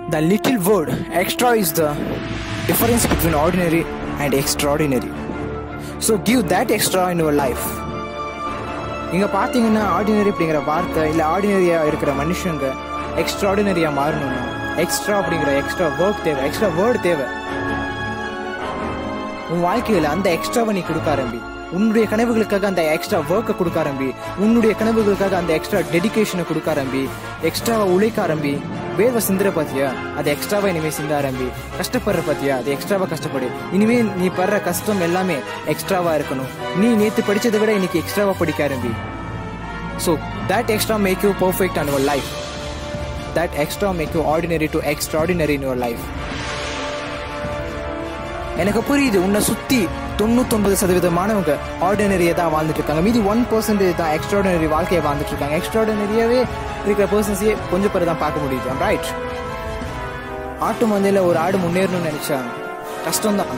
The little word extra is the difference between ordinary and extraordinary. So give that extra in your life. இங்க பாத்தீங்கன்னா ordinary அப்படிங்கிற வார்த்தை இல்ல ஆர்டினரியா இருக்கிற மனுஷங்க எக்ஸ்ட்ராடினரியா மாறணும்னா எக்ஸ்ட்ரா அப்படிங்கிற எக்ஸ்ட்ரா ஒர்க் தேவை எக்ஸ்ட்ரா வேர்ட் தேவை உன் வாழ்க்கையில அந்த எக்ஸ்ட்ராவை நீ கொடுக்க ஆரம்பி உன்னுடைய கனவுகளுக்காக அந்த எக்ஸ்ட்ரா ஒர்க்கை கொடுக்க ஆரம்பி உன்னுடைய கனவுகளுக்காக அந்த எக்ஸ்ட்ரா டெடிகேஷனை கொடுக்க ஆரம்பி எக்ஸ்ட்ராவை உழைக்க ஆரம்பி வேர்வை சிந்துற பாத்தியா அது எக்ஸ்ட்ராவா இனிமே சிந்த ஆரம்பி கஷ்டப்படுற பாத்தியா அது எக்ஸ்ட்ராவா கஷ்டப்படு இனிமே நீ படுற கஷ்டம் எல்லாமே எக்ஸ்ட்ராவா இருக்கணும் நீ நேத்து படிச்சதை விட இன்னைக்கு எக்ஸ்ட்ராவா படிக்க ஆரம்பி so that extra make you perfect in your life that extra make you ordinary to extraordinary in your life எனக்கு புரியுது உன்னை சுத்தி தொண்ணூத்தொன்பது சதவீதமானவங்க ஆர்டினரியை தான் வாழ்ந்துட்டு இருக்காங்க மீதி ஒன் பர்சன்டேஜ் தான் எக்ஸ்ட்ராடினரி வாழ்க்கையை வாழ்ந்துட்டு இருக்காங்க எக்ஸ்ட்ராடினரியாவே இருக்கிற பர்சன்ஸையே கொஞ்சம் பேர் தான் பார்க்க முடியுது ரைட் ஆட்டு மந்தையில ஒரு ஆடு முன்னேறணும்னு நினைச்சா கஷ்டம்தான்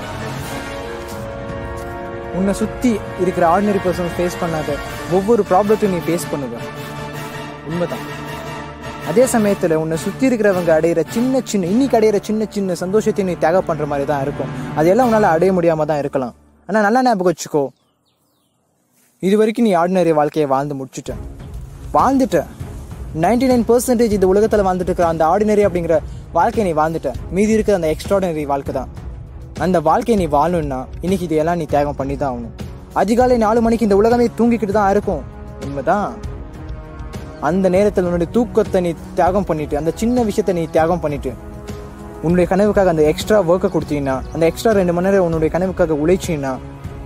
உன்னை சுத்தி இருக்கிற ஆர்டினரி பர்சன் ஃபேஸ் பண்ணாத ஒவ்வொரு ப்ராப்ளத்தையும் நீ ஃபேஸ் பண்ணுவ உண்மைதான் அதே சமயத்துல உன்னை சுத்தி இருக்கிறவங்க அடையிற சின்ன சின்ன இன்னைக்கு அடையிற சின்ன சின்ன சந்தோஷத்தை நீ தியாகம் பண்ற மாதிரி தான் இருக்கும் அதெல்லாம் உன்னால அடைய முடியாம தான் இருக்கலாம் ஆனா நல்லா ஞாபகம் வச்சுக்கோ இது வரைக்கும் நீ ஆர்டினரி வாழ்க்கையை வாழ்ந்து முடிச்சுட்ட வாழ்ந்துட்ட நைன்டி நைன் பர்சன்டேஜ் இந்த உலகத்துல வாழ்ந்துட்டு இருக்கிற அந்த ஆர்டினரி அப்படிங்கிற வாழ்க்கையை நீ வாழ்ந்துட்ட மீதி இருக்கிற அந்த எக்ஸ்ட்ராடினரி வாழ்க்கை தான் அந்த வாழ்க்கையை நீ வாழணும்னா இன்னைக்கு இதையெல்லாம் நீ தியாகம் பண்ணி தான் ஆகணும் அதிகாலை நாலு மணிக்கு இந்த உலகமே தூங்கிக்கிட்டு தான் இருக்கும் உண்மைதான் அந்த நேரத்தில் உன்னுடைய தூக்கத்தை நீ தியாகம் பண்ணிட்டு அந்த சின்ன விஷயத்தை நீ தியாகம் பண்ணிட்டு உன்னுடைய கனவுக்காக அந்த எக்ஸ்ட்ரா ஒர்க்கை கொடுத்தீங்கன்னா அந்த எக்ஸ்ட்ரா ரெண்டு மணி நேரம் உன்னுடைய கனவுக்காக உழைச்சின்னா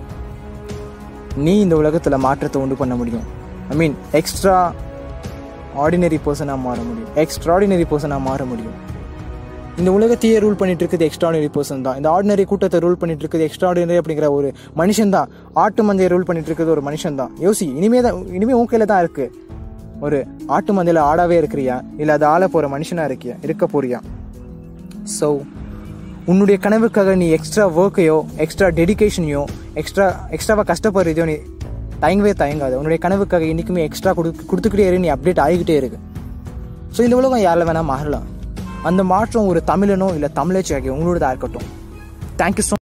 நீ இந்த உலகத்துல மாற்றத்தை உண்டு பண்ண முடியும் ஐ மீன் எக்ஸ்ட்ரா ஆர்டினரி பர்சனாக மாற முடியும் எக்ஸ்ட்ராடினரி பர்சனாக மாற முடியும் இந்த உலகத்தையே ரூல் பண்ணிட்டு இருக்குது எக்ஸ்ட்ராடினரி பர்சன் தான் இந்த ஆர்டினரி கூட்டத்தை ரூல் பண்ணிட்டு இருக்குது எக்ஸ்ட்ராடினரி அப்படிங்கிற ஒரு மனுஷன் தான் ஆட்டு மந்தையை ரூல் பண்ணிட்டு இருக்கிறது ஒரு மனுஷன் தான் யோசி இனிமே தான் இனிமே உன் கையில தான் இருக்கு ஒரு ஆட்டு மந்தையில ஆடாவே இருக்கிறியா இல்ல அது ஆள போற மனுஷனா இருக்கியா இருக்க போறியா ஸோ உன்னுடைய கனவுக்காக நீ எக்ஸ்ட்ரா ஒர்க்கையோ எக்ஸ்ட்ரா டெடிகேஷனையோ எக்ஸ்ட்ரா எக்ஸ்ட்ராவா கஷ்டப்படுறதையோ நீ தயங்கவே தயங்காது உன்னுடைய கனவுக்காக என்னைக்குமே எக்ஸ்ட்ரா கொடு கொடுத்துக்கிட்டே இரு நீ அப்டேட் ஆகிக்கிட்டே இருக்கு ஸோ இந்த உலகம் யாரில் வேணா மாறலாம் அந்த மாற்றம் ஒரு தமிழனோ இல்லை தமிழச்சி ஆகிய உங்களோட இருக்கட்டும் தேங்க்யூ ஸோ